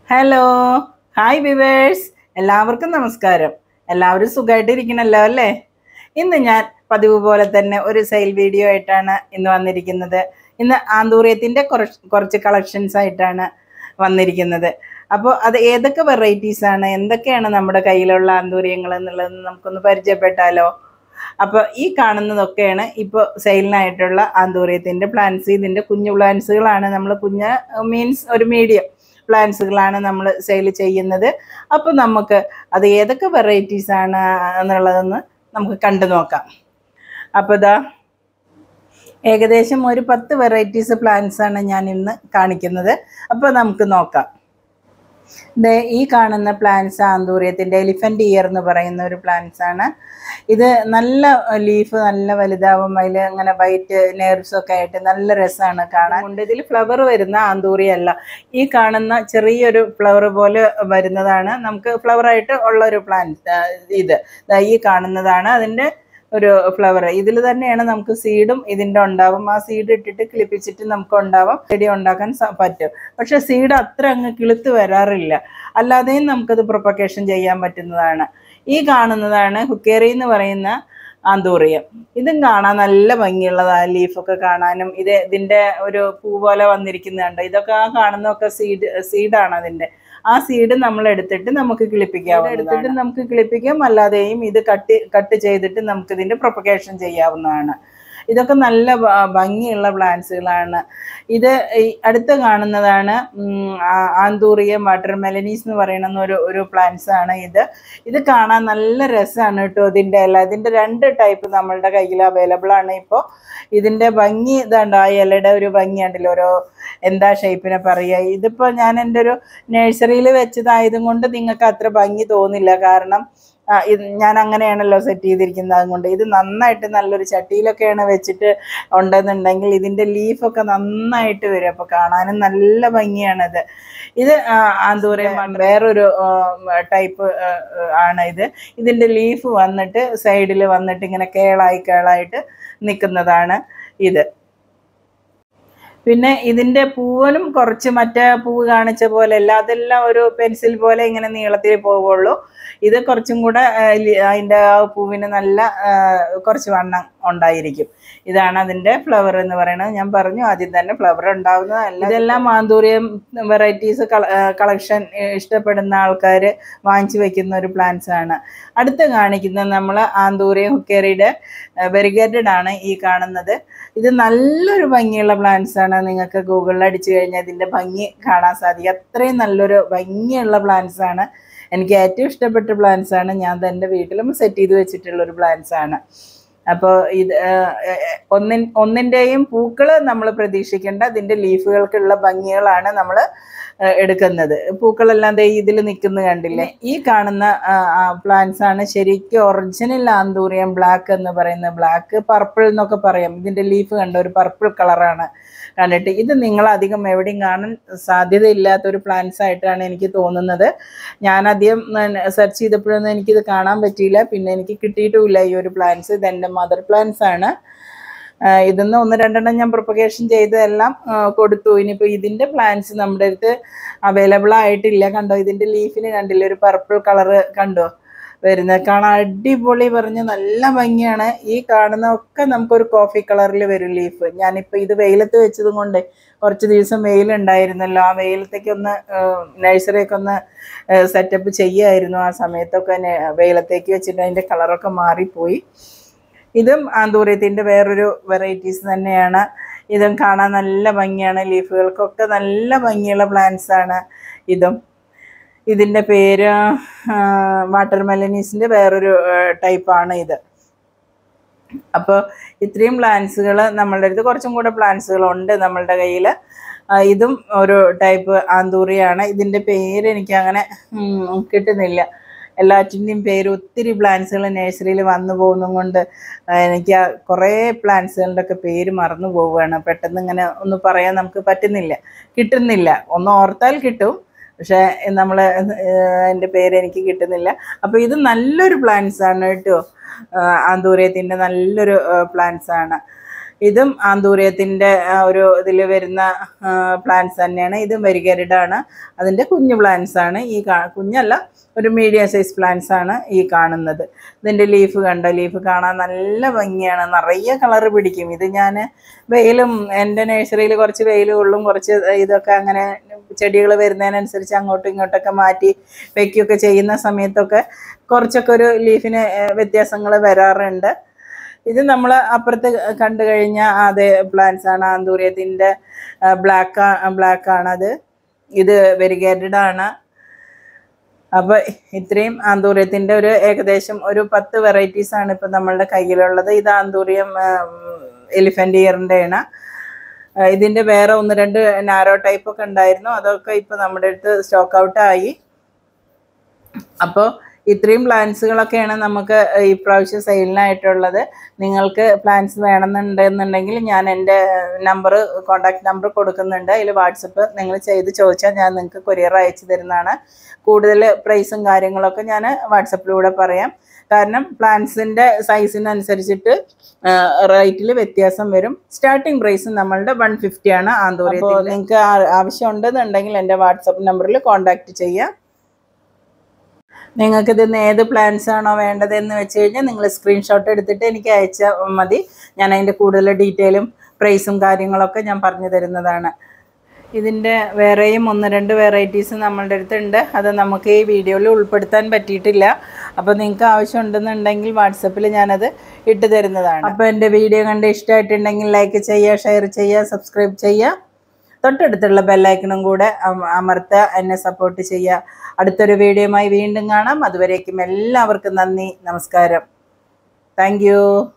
hello hi viewers എല്ലാവർക്കും നമസ്കാരം എല്ലാവരും സുഖമായിട്ടിരിക്കണല്ലോ അല്ലേ ഇന്ന് ഞാൻ പതിവ് പോലെ തന്നെ ഒരു സെയിൽ വീഡിയോ ആയിട്ടാണ് ഇന്ന് വന്നിരിക്കുന്നത് ഇന്ന് ആന്തൂറിയത്തിൻ്റെ കുറച്ച് കുറച്ച് കളക്ഷൻസ് ആയിട്ടാണ് വന്നിരിക്കുന്നത് അപ്പോൾ അത് ഏതൊക്കെ വെറൈറ്റീസ് ആണ് എന്തൊക്കെയാണ് നമ്മുടെ കയ്യിലുള്ള ആന്തൂര്യങ്ങൾ എന്നുള്ളത് നമുക്കൊന്ന് പരിചയപ്പെട്ടാലോ അപ്പോൾ ഈ കാണുന്നതൊക്കെയാണ് ഇപ്പോൾ സെയിലിനായിട്ടുള്ള ആന്തൂര്യത്തിൻ്റെ പ്ലാന്റ്സ് ഇതിൻ്റെ കുഞ്ഞു പ്ലാന്റ്സുകളാണ് നമ്മൾ കുഞ്ഞ് മീൻസ് ഒരു മീഡിയം പ്ലാന്റ്സുകളാണ് നമ്മൾ സെയിൽ ചെയ്യുന്നത് അപ്പോൾ നമുക്ക് അത് ഏതൊക്കെ വെറൈറ്റീസ് ആണ് എന്നുള്ളതെന്ന് നമുക്ക് കണ്ടു നോക്കാം അപ്പോൾ ഇതാ ഏകദേശം ഒരു പത്ത് വെറൈറ്റീസ് പ്ലാന്റ്സ് ആണ് ഞാൻ ഇന്ന് കാണിക്കുന്നത് അപ്പോൾ നമുക്ക് നോക്കാം ദേ ഈ കാണുന്ന പ്ലാന്റ്സ് ആന്തൂര്യത്തിൻ്റെ എലിഫൻ്റ് ഇയർ എന്ന് പറയുന്ന ഒരു പ്ലാന്റ്സ് ആണ് ഇത് നല്ല ലീഫ് നല്ല വലുതാവും അതിൽ അങ്ങനെ വൈറ്റ് നെർവ്സ് ഒക്കെ ആയിട്ട് നല്ല രസമാണ് കാണാൻ കൊണ്ട് ഇതിൽ ഫ്ലവർ വരുന്ന ആന്തൂറിയല്ല ഈ കാണുന്ന ചെറിയൊരു ഫ്ലവർ പോലെ വരുന്നതാണ് നമുക്ക് flower ആയിട്ട് ഉള്ള ഒരു പ്ലാന്റ് ഇത് ദാ ഈ കാണുന്നതാണ് അതിൻ്റെ ഒരു ഫ്ലവർ ഇതിൽ തന്നെയാണ് നമുക്ക് സീഡും ഇതിൻ്റെ ഉണ്ടാവും ആ സീഡ് ഇട്ടിട്ട് കിളിപ്പിച്ചിട്ട് നമുക്ക് ഉണ്ടാവും ചെടി ഉണ്ടാക്കാൻ സ- പറ്റും പക്ഷെ സീഡ് അത്ര അങ്ങ് കിളുത്ത് വരാറില്ല അല്ലാതെയും നമുക്കത് പ്രൊപ്പക്കേഷൻ ചെയ്യാൻ പറ്റുന്നതാണ് ഈ കാണുന്നതാണ് ഹുക്കേറി എന്ന് പറയുന്ന ആന്തൂറിയം ഇതും കാണാൻ നല്ല ഭംഗിയുള്ളതാണ് ലീഫൊക്കെ കാണാനും ഇത് ഇതിൻ്റെ ഒരു പൂ പോലെ വന്നിരിക്കുന്നുണ്ട് ഇതൊക്കെ ആ കാണുന്നതൊക്കെ സീഡ് സീഡാണ് അതിൻ്റെ ആ സീഡ് നമ്മൾ എടുത്തിട്ട് നമുക്ക് കിളിപ്പിക്കാം എടുത്തിട്ട് നമുക്ക് കിളിപ്പിക്കാം അല്ലാതെയും ഇത് കട്ട് കട്ട് ചെയ്തിട്ട് നമുക്ക് ഇതിൻ്റെ പ്രൊപ്പഗേഷൻ ചെയ്യാവുന്നതാണ് ഇതൊക്കെ നല്ല ഭ- ഭംഗിയുള്ള പ്ലാന്റ്സുകളാണ് ഇത് ഈ അടുത്ത് കാണുന്നതാണ് ഉം, ആ- ആന്തൂറിയം വാട്ടർ മെലനീസ് എന്ന് പറയുന്ന ഒരു ഒരു പ്ലാന്റ്സ് ആണ് ഇത് ഇത് കാണാൻ നല്ല രസമാണ് കേട്ടോ ഇതിൻ്റെ അല്ല ഇതിൻ്റെ രണ്ട് ടൈപ്പ് നമ്മളുടെ കയ്യിൽ അവൈലബിൾ ആണ് ഇപ്പോൾ ഇതിൻ്റെ ഭംഗി ഇതാണ്ട് ആ ഇലയുടെ ഒരു ഭംഗി ഉണ്ടല്ലോ ഓരോ എന്താ ഷേപ്പിനെ പറയുക ഇതിപ്പോൾ ഞാൻ എൻ്റെ ഒരു നഴ്സറിയിൽ വെച്ചതായതും കൊണ്ട് നിങ്ങൾക്ക് അത്ര ഭംഗി തോന്നില്ല കാരണം ആ, ഇത് ഞാൻ അങ്ങനെയാണല്ലോ സെറ്റ് ചെയ്തിരിക്കുന്നത് അതുകൊണ്ട് ഇത് നന്നായിട്ട് നല്ലൊരു ചട്ടിയിലൊക്കെയാണ് വെച്ചിട്ട് ഉണ്ടെന്നുണ്ടെങ്കിൽ ഇതിൻ്റെ ലീഫൊക്കെ നന്നായിട്ട് വരും അപ്പോൾ കാണാനും നല്ല ഭംഗിയാണത് ഇത് ആന്തൂരം വേറൊരു ടൈപ്പ് ആണ് ഇത് ഇതിൻ്റെ ലീഫ് വന്നിട്ട് സൈഡിൽ വന്നിട്ട് ഇങ്ങനെ കേളായി കേളായിട്ട് നിൽക്കുന്നതാണ് ഇത് പിന്നെ ഇതിൻ്റെ പൂവനും കുറച്ച് മറ്റേ പൂവ് കാണിച്ച പോലെ അല്ല അതെല്ലാം ഒരു പെൻസിൽ പോലെ ഇങ്ങനെ നീളത്തിൽ പോവുള്ളൂ ഇത് കുറച്ചും കൂടെ ആ, ലി- അതിൻ്റെ ആ പൂവിന് നല്ല ആ, കുറച്ച് വണ്ണം ഉണ്ടായിരിക്കും ഇതാണ് അതിൻ്റെ ഫ്ലവർ എന്ന് പറയുന്നത് ഞാൻ പറഞ്ഞു ആദ്യം തന്നെ ഫ്ലവർ ഉണ്ടാവുന്നതല്ല ഇതെല്ലാം മാന്തൂരിയം വെറൈറ്റീസ് കളക്ഷൻ ഇഷ്ടപ്പെടുന്ന ആൾക്കാർ വാങ്ങിച്ചു വെക്കുന്ന ഒരു പ്ലാന്റ്സ് ആണ് അടുത്ത് കാണിക്കുന്നത് നമ്മൾ ആന്തൂരിയം ഹുക്കേറിയുടെ വെരിഗേറ്റഡ് ആണ് ഈ കാണുന്നത് ഇത് നല്ലൊരു ഭംഗിയുള്ള പ്ലാന്റ്സ് ആണ് നിങ്ങൾക്ക് ഗൂഗിളിൽ അടിച്ചു കഴിഞ്ഞാൽ ഇതിൻ്റെ ഭംഗി കാണാൻ സാധിക്കും അത്രയും നല്ലൊരു ഭംഗിയുള്ള പ്ലാന്റ്സ് ആണ് എനിക്ക് ഏറ്റവും ഇഷ്ടപ്പെട്ട പ്ലാന്റ്സ് ആണ് ഞാൻ എൻ്റെ വീട്ടിലും സെറ്റ് ചെയ്ത് വെച്ചിട്ടുള്ള ഒരു പ്ലാന്റ്സ് ആണ് അപ്പോൾ ഇത് ഏഹ്, ഏഹ്, ഒന്നിൻ ഒന്നിൻ്റെയും പൂക്കൾ നമ്മൾ പ്രതീക്ഷിക്കേണ്ട അതിൻ്റെ ലീഫുകൾക്കുള്ള ഭംഗികളാണ് നമ്മൾ എടുക്കുന്നത് പൂക്കളെല്ലാം ദേ ഇതിൽ നിൽക്കുന്നത് കണ്ടില്ലേ ഈ കാണുന്ന പ്ലാന്റ്സ് ആണ് ശരിക്കും ഒറിജിനൽ ആന്തൂറിയം ബ്ലാക്ക് എന്ന് പറയുന്ന ബ്ലാക്ക് പർപ്പിൾ എന്നൊക്കെ പറയാം ഇതിൻ്റെ ലീഫ് കണ്ട ഒരു പർപ്പിൾ കളറാണ് കണ്ടിട്ട് ഇത് നിങ്ങൾ അധികം എവിടെയും കാണാൻ സാധ്യതയില്ലാത്ത ഒരു പ്ലാന്റ്സ് ആയിട്ടാണ് എനിക്ക് തോന്നുന്നത് ഞാൻ ആദ്യം സെർച്ച് ചെയ്തപ്പോഴൊന്നും എനിക്കിത് കാണാൻ പറ്റിയില്ല പിന്നെ എനിക്ക് കിട്ടിയിട്ടുമില്ല ഈ ഒരു പ്ലാന്റ്സ് ഇത് എൻ്റെ മദർ പ്ലാന്റ്സ് ആണ് ആഹ് ഇതിന്ന് ഒന്ന് രണ്ടെണ്ണം ഞാൻ പ്രൊപ്പഗേഷൻ ചെയ്തതെല്ലാം ആഹ് കൊടുത്തു ഇനിയിപ്പോൾ ഇതിൻ്റെ പ്ലാന്റ്സ് നമ്മുടെ അടുത്ത് അവൈലബിൾ ആയിട്ടില്ല കണ്ടോ ഇതിൻ്റെ ലീഫിന് കണ്ടില്ലേ ഒരു പർപ്പിൾ കളറ് കണ്ടോ വരുന്നത് കാണാൻ അടിപൊളി പറഞ്ഞ് നല്ല ഭംഗിയാണ് ഈ കാണുന്നതൊക്കെ നമുക്കൊരു കോഫി കളറിൽ വരും ലീഫ് ഞാനിപ്പോൾ ഇത് വെയിലത്ത് വെച്ചതും കൊണ്ട് കുറച്ച് ദിവസം വെയിലുണ്ടായിരുന്നല്ലോ ആ വെയിലത്തേക്ക് ഒന്ന് നഴ്സറിയൊക്കെ ഒന്ന് സെറ്റപ്പ് ചെയ്യുമായിരുന്നു ആ സമയത്തൊക്കെ നെ- വെയിലത്തേക്ക് വെച്ചിട്ട് അതിൻ്റെ കളറൊക്കെ മാറിപ്പോയി ഇതും ആന്തൂര്യത്തിൻ്റെ വേറൊരു വെറൈറ്റീസ് തന്നെയാണ് ഇതും കാണാൻ നല്ല ഭംഗിയാണ് ലീഫുകൾക്കൊക്കെ നല്ല ഭംഗിയുള്ള പ്ലാന്റ്സ് ആണ് ഇതും ഇതിൻ്റെ പേര് വാട്ടർ മെലനീസിൻ്റെ വേറൊരു ടൈപ്പാണ് ഇത് അപ്പോൾ ഇത്രയും പ്ലാന്റ്സുകൾ നമ്മളുടെ അടുത്ത് കുറച്ചും കൂടെ പ്ലാന്റ്സുകളുണ്ട് നമ്മളുടെ കയ്യിൽ ഇതും ഒരു ടൈപ്പ് ആന്തൂറിയാണ് ഇതിൻ്റെ പേര് എനിക്ക് അങ്ങനെ ഉം, കിട്ടുന്നില്ല എല്ലാറ്റിൻ്റെയും പേര് ഒത്തിരി പ്ലാന്റ്സുകൾ നഴ്സറിയിൽ വന്നു പോകുന്നതും കൊണ്ട് ആ, എനിക്ക് ആ കുറേ പ്ലാന്റ്സുകളുടെ ഒക്കെ പേര് മറന്നു പോവുകയാണ് പെട്ടെന്ന് ഇങ്ങനെ ഒന്ന് പറയാൻ നമുക്ക് പറ്റുന്നില്ല കിട്ടുന്നില്ല ഒന്ന് ഓർത്താൽ കിട്ടും പക്ഷേ നമ്മൾ എൻ്റെ പേര് എനിക്ക് കിട്ടുന്നില്ല അപ്പോൾ ഇത് നല്ലൊരു പ്ലാന്റ്സ് ആണ് കേട്ടോ ആന്തൂര്യത്തിൻ്റെ നല്ലൊരു പ്ലാന്റ്സ് ആണ് ഇതും ആന്തൂര്യത്തിൻ്റെ ഒരു ഇതിൽ വരുന്ന പ്ലാന്റ്സ് തന്നെയാണ് ഇതും വെരിഗരിഡാണ് അതിൻ്റെ കുഞ്ഞു പ്ലാന്റ്സ് ആണ് ഈ കാ കുഞ്ഞല്ല ഒരു മീഡിയം സൈസ് പ്ലാന്റ്സ് ആണ് ഈ കാണുന്നത് ഇതിൻ്റെ ലീഫ് കണ്ടോ ലീഫ് കാണാൻ നല്ല ഭംഗിയാണ് നിറയെ കളറ് പിടിക്കും ഇത് ഞാൻ വെയിലും എൻ്റെ നഴ്സറിയിൽ കുറച്ച് വെയിൽ കൊള്ളും കുറച്ച് ഇതൊക്കെ അങ്ങനെ ചെടികൾ വരുന്നതിനനുസരിച്ച് അങ്ങോട്ടും ഇങ്ങോട്ടൊക്കെ മാറ്റി വയ്ക്കുകയൊക്കെ ചെയ്യുന്ന സമയത്തൊക്കെ കുറച്ചൊക്കെ ഒരു ലീഫിന് വ്യത്യാസങ്ങൾ വരാറുണ്ട് ഇത് നമ്മൾ അപ്പുറത്ത് കണ്ടു കഴിഞ്ഞ അതേ പ്ലാന്റ്സ് ആണ് ആന്തൂര്യത്തിൻ്റെ ബ്ലാക്ക് ബ്ലാക്ക് ആണത് ഇത് വെരിഗേറ്റഡ് ആണ് അപ്പോൾ ഇത്രയും ആന്തൂര്യത്തിൻ്റെ ഒരു ഏകദേശം ഒരു പത്ത് വെറൈറ്റീസ് ആണ് ഇപ്പം നമ്മളുടെ കയ്യിലുള്ളത് ഇത് ആന്തൂര്യം എലിഫൻ്റ് ഇയറിൻ്റെ ആണ് ആ, ഇതിൻ്റെ വേറെ ഒന്ന് രണ്ട് നാരോ ടൈപ്പ് ഒക്കെ ഉണ്ടായിരുന്നു അതൊക്കെ ഇപ്പോൾ നമ്മുടെ അടുത്ത് സ്റ്റോക്ക് ഔട്ട് ആയി അപ്പോൾ ഇത്രയും പ്ലാൻസുകളൊക്കെയാണ് നമുക്ക് ഈ പ്രാവശ്യം സെയിലിനായിട്ടുള്ളത് നിങ്ങൾക്ക് പ്ലാൻസ് വേണമെന്നുണ്ടെന്നുണ്ടെങ്കിൽ ഞാൻ എൻ്റെ നമ്പർ കോൺടാക്ട് നമ്പർ കൊടുക്കുന്നുണ്ട് അതിൽ വാട്സപ്പ് നിങ്ങൾ ചെയ്ത് ചോദിച്ചാൽ ഞാൻ നിങ്ങൾക്ക് കൊറിയർ അയച്ചു തരുന്നതാണ് കൂടുതൽ പ്രൈസും കാര്യങ്ങളൊക്കെ ഞാൻ വാട്സപ്പിലൂടെ പറയാം കാരണം പ്ലാൻസിൻ്റെ സൈസിനനുസരിച്ചിട്ട് റേറ്റിൽ വ്യത്യാസം വരും സ്റ്റാർട്ടിംഗ് പ്രൈസ് നമ്മളുടെ വൺ ഫിഫ്റ്റി ആണ് ആന്തൂര്യത്തിൽ നിങ്ങൾക്ക് ആവശ്യം ഉണ്ടെന്നുണ്ടെങ്കിൽ എൻ്റെ വാട്സപ്പ് നമ്പറിൽ കോൺടാക്റ്റ് ചെയ്യാം നിങ്ങൾക്ക് ഇതിന്ന് ഏത് പ്ലാൻസ് ആണോ വേണ്ടതെന്ന് വെച്ച് കഴിഞ്ഞാൽ നിങ്ങൾ സ്ക്രീൻഷോട്ട് എടുത്തിട്ട് എനിക്ക് അയച്ചാൽ മതി ഞാൻ അതിൻ്റെ കൂടുതൽ ഡീറ്റെയിലും പ്രൈസും കാര്യങ്ങളൊക്കെ ഞാൻ പറഞ്ഞു തരുന്നതാണ് ഇതിൻ്റെ വേറെയും ഒന്ന് രണ്ട് വെറൈറ്റീസ് നമ്മളുടെ അടുത്തുണ്ട് അത് നമുക്ക് ഈ വീഡിയോയിൽ ഉൾപ്പെടുത്താൻ പറ്റിയിട്ടില്ല അപ്പോൾ നിങ്ങൾക്ക് ആവശ്യമുണ്ടെന്നുണ്ടെങ്കിൽ വാട്സപ്പിൽ ഞാനത് ഇട്ട് തരുന്നതാണ് അപ്പോൾ എൻ്റെ വീഡിയോ കണ്ട് ഇഷ്ടമായിട്ടുണ്ടെങ്കിൽ ലൈക്ക് ചെയ്യുക ഷെയർ ചെയ്യുക സബ്സ്ക്രൈബ് ചെയ്യുക തൊട്ടടുത്തുള്ള ബെല്ലൈക്കണും കൂടെ അമ- അമർത്തുക എന്നെ സപ്പോർട്ട് ചെയ്യുക അടുത്തൊരു വീഡിയോയുമായി വീണ്ടും കാണാം അതുവരേക്കും എല്ലാവർക്കും നന്ദി നമസ്കാരം താങ്ക്